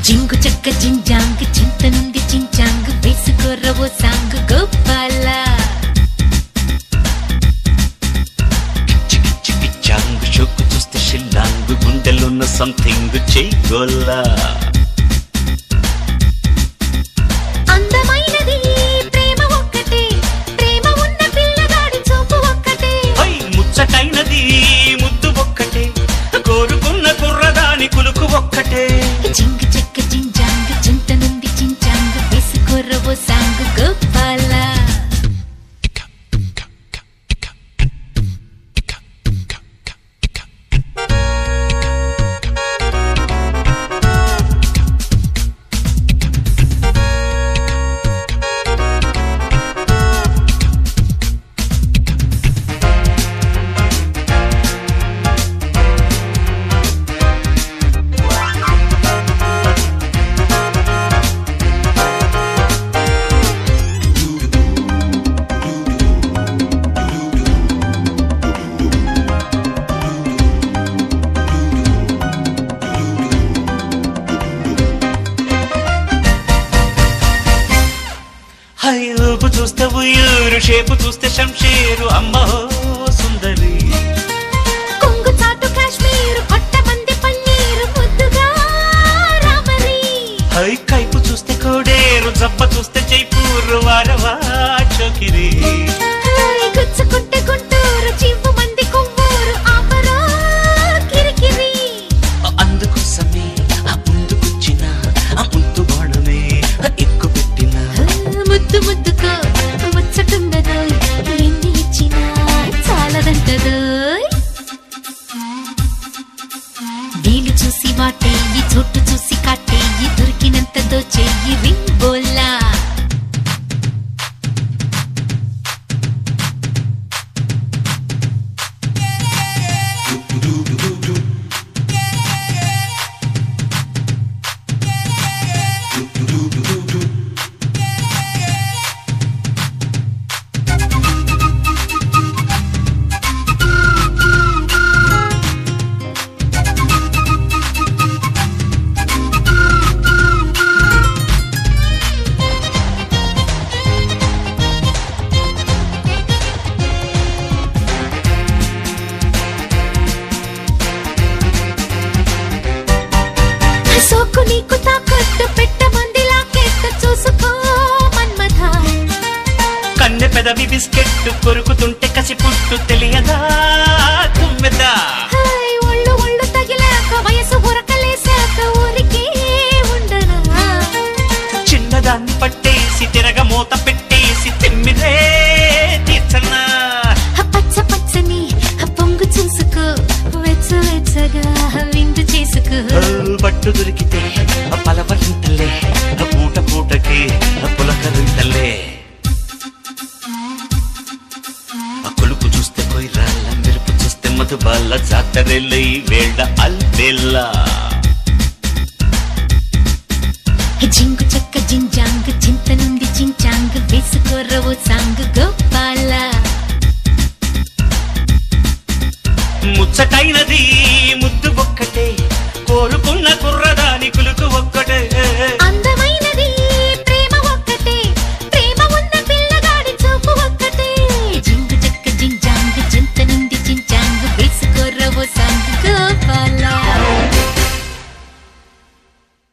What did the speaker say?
జింగు చెక్క జింజాంగ్ చింత నుండి చించాంగ్ వేసుకోర్రవో సాంగ్ గోపాల చికి చికి చాంగ్ షోకు చూస్తే షిల్లాంగ్ గుండెలున్న సంథింగ్ చెయ్యొల్లా అందమైనది ప్రేమ ఒక్కటే ప్రేమ ఉన్న పిల్లగాడి చూపు ఒక్కటే హై ముచ్చటైనది ముద్దు ఒక్కటే కోరుకున్న కుర్రదాని కులుకు ఒక్కటే జింగు చెక్క జింజాంగ్ చింత నుండి చించాంగ్ వేసుకోర్రవో సాంగ్ గోపాల హై ఊపు చూస్తే ఉయ్యూరు షేపు చూస్తే శంషేరు అమ్మో సుందరి కొంగు చాటు కాశ్మీర్ కొట్టమంది పన్నీరు ముద్దుగా రామరి హై కైపు చూస్తే కోడేరు జబ్బ చూస్తే జైపూరు వారవా చోకిరి హాయ్ గుచ్చుకుంటే గుంటూరు చివ్వు మంది కొవ్వూరు ఆపరా కిరికిరి అందుకోసమే ఆ ముందుకొచ్చిన ఆ ముందు బాణమే ఎక్కువ పెట్టిన ముద్దు ముద్దుకో ముచ్చటుండదు ఎన్ని ఇచ్చినా చాలదంటదు వీలు చూసి వాటేయి చోటు చూసి కాటేయి దొరికినంత దోచేయి రింగ్ బోల్లా సోకు నీకు తాకట్టు పెట్టమంది లాకెట్టు చూసుకో మన్మథ కన్నె పెదవి బిస్కెట్ కొరుకుతుంటే కసి పుట్టు తెలియదా తుమ్మెదా హాయ్ ఒళ్ళు ఒళ్ళు తగిలాక వయసు ఉరకలేసాక ఊరికే ఉండనా చిన్నదాన్ని పట్టేసి తిరగ మూత పెట్టేసి తిమ్మిరే తీర్చన్నా ఆ పచ్చ పచ్చని ఆ పొంగు చూసుకో వెచ్చ వెచ్చగా విందు చేసుకో ఓ, పట్టు దొరికితే ఆ పలవరింతలే ఆ పూట పూటకి ఆ పులకరింతలే ఆ కొలుపు చూస్తే కొయ్రాళ్ళ మెరుపు చూస్తే మధుబాల జాతరెల్లై వేళ్ళ అల్బెల్లా జింగు